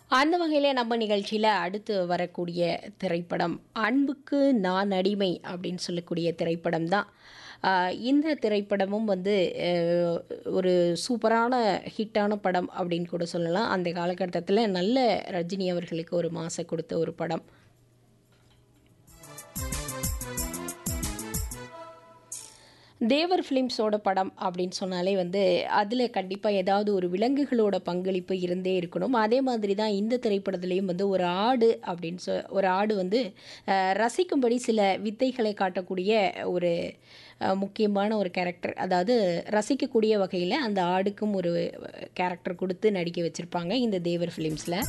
அந்த வகையில் நம்ம நிகழ்ச்சியில் அடுத்து வரக்கூடிய திரைப்படம் அன்புக்கு நான் அடிமை அப்படின்னு சொல்லக்கூடிய திரைப்படம் தான் ஆஹ் இந்த திரைப்படமும் வந்து அஹ், ஒரு சூப்பரான ஹிட்டான படம் அப்படின்னு கூட சொல்லலாம் அந்த காலகட்டத்தில் நல்ல ரஜினி அவர்களுக்கு ஒரு மாசை கொடுத்த ஒரு படம் தேவர் ஃபிலிம்ஸோட படம் அப்படின்னு சொன்னாலே வந்து அதில் கண்டிப்பாக ஏதாவது ஒரு விலங்குகளோட பங்களிப்பு இருந்தே இருக்கணும் அதே மாதிரி தான் இந்த திரைப்படத்துலேயும் வந்து ஒரு ஆடு அப்படின்னு சொ ஒரு ஆடு வந்து அஹ், ரசிக்கும்படி சில வித்தைகளை காட்டக்கூடிய ஒரு அஹ், முக்கியமான ஒரு கேரக்டர் அதாவது ரசிக்கக்கூடிய வகையில் அந்த ஆடுக்கும் ஒரு கேரக்டர் கொடுத்து நடிக்க வச்சுருப்பாங்க இந்த தேவர் ஃபிலிம்ஸில்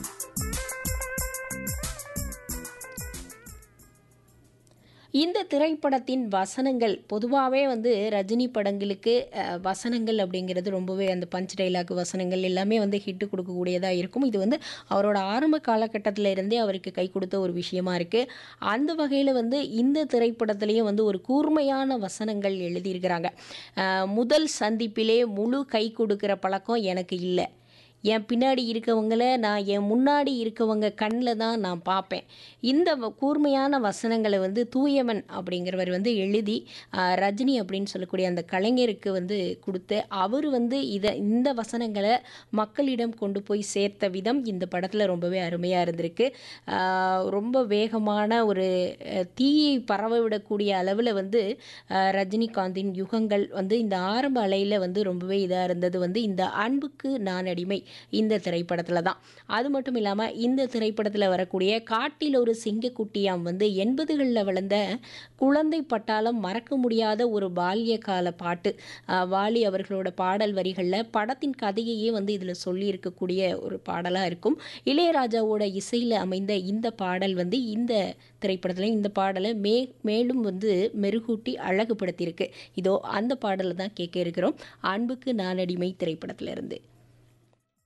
இந்த திரைப்படத்தின் வசனங்கள் பொதுவாகவே வந்து ரஜினி படங்களுக்கு அஹ், வசனங்கள் அப்படிங்கிறது ரொம்பவே அந்த பஞ்ச் டைலாக் வசனங்கள் எல்லாமே வந்து ஹிட்டு கொடுக்கக்கூடியதாக இருக்கும் இது வந்து அவரோட ஆரம்ப காலகட்டத்தில் இருந்தே அவருக்கு கை கொடுத்த ஒரு விஷயமா இருக்குது அந்த வகையில் வந்து இந்த திரைப்படத்துலேயும் வந்து ஒரு கூர்மையான வசனங்கள் எழுதியிருக்கிறாங்க அஹ், முதல் சந்திப்பிலே முழு கை கொடுக்குற பழக்கம் எனக்கு இல்லை என் பின்னாடி இருக்கவங்கள நான் என் முன்னாடி இருக்கவங்க கண்ணில் தான் நான் பார்ப்பேன் இந்த வ- கூர்மையான வசனங்களை வந்து தூயவன் அப்படிங்கிறவர் வந்து எழுதி ஆஹ், ரஜினி அப்படின்னு சொல்லக்கூடிய அந்த கலைஞருக்கு வந்து கொடுத்து அவர் வந்து இதை இந்த வசனங்களை மக்களிடம் கொண்டு போய் சேர்த்த விதம் இந்த படத்தில் ரொம்பவே அருமையாக இருந்திருக்கு ஆஹ், ரொம்ப வேகமான ஒரு அஹ், தீயை பரவ விடக்கூடிய அளவில் வந்து ஆஹ், ரஜினிகாந்தின் யுகங்கள் வந்து இந்த ஆரம்ப அலையில் வந்து ரொம்பவே இதாக இருந்தது வந்து இந்த அன்புக்கு நான் அடிமை இந்த திரைப்படத்தில் தான் அது மட்டும் இல்லாமல் இந்த திரைப்படத்தில் வரக்கூடிய காட்டில் ஒரு சிங்கக்குட்டியாம் வந்து எண்பதுகளில் வளர்ந்த குழந்தை பட்டாளம் மறக்க முடியாத ஒரு பால்ய கால பாட்டு ஆஹ் வாலி அவர்களோட பாடல் வரிகளில் படத்தின் கதையையே வந்து இதில் சொல்லி இருக்கக்கூடிய ஒரு பாடலாக இருக்கும் இளையராஜாவோட இசையில் அமைந்த இந்த பாடல் வந்து இந்த திரைப்படத்தில் இந்த பாடலை மே மேலும் வந்து மெருகூட்டி அழகுபடுத்தியிருக்கு இதோ அந்த பாடலை தான் கேட்க இருக்கிறோம் அன்புக்கு நான் அடிமை திரைப்படத்துல இருந்து